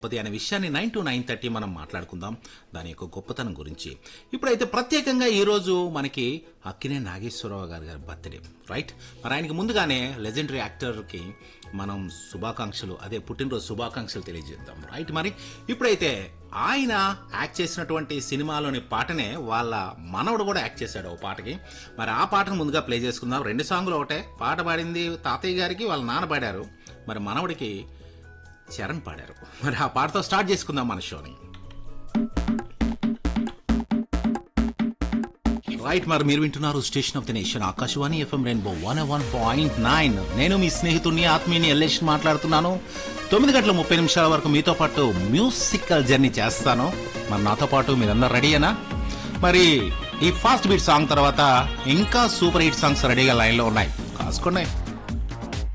గొప్పది అనే విషయాన్ని నైన్ టు నైన్ థర్టీ మనం మాట్లాడుకుందాం దాని యొక్క గొప్పతనం గురించి ఇప్పుడైతే ప్రత్యేకంగా ఈ రోజు మనకి అక్కినే నాగేశ్వరరావు గారి గారి బర్త్డే రైట్ మరి ఆయనకి ముందుగానే లెజెండరీ యాక్టర్కి మనం శుభాకాంక్షలు అదే పుట్టినరోజు శుభాకాంక్షలు తెలియజేద్దాం రైట్ మరి ఇప్పుడైతే ఆయన యాక్ట్ చేసినటువంటి సినిమాలోని పాటనే వాళ్ళ మనవడు కూడా యాక్ట్ చేశాడు ఓ పాటకి మరి ఆ పాటను ముందుగా ప్లే చేసుకుందాం రెండు సాంగ్లు ఒకటే పాట పాడింది తాతయ్య గారికి వాళ్ళ నాన్న పాడారు మరి మనవడికి చరణ్ పాడారు మరి ఆ పాటతో స్టార్ట్ చేసుకుందాం మన షోని రైట్ మరి మీరు వింటున్నారు station of the nation Akashvani FM rainbow one one point nine నేను మీ స్నేహితుడిని ఆత్మీయుని ఎల్లేష్ మాట్లాడుతున్నాను తొమ్మిది గంటల ముప్పై నిమిషాల వరకు మీతో పాటు మ్యూజికల్ జర్నీ చేస్తాను మరి నాతో పాటు మీరందరూ రెడీయేనా మరి ఈ ఫాస్ట్ బీట్ సాంగ్ తర్వాత ఇంకా సూపర్ హిట్ సాంగ్స్ రెడీగా లైన్లో ఉన్నాయి కాసుకోండి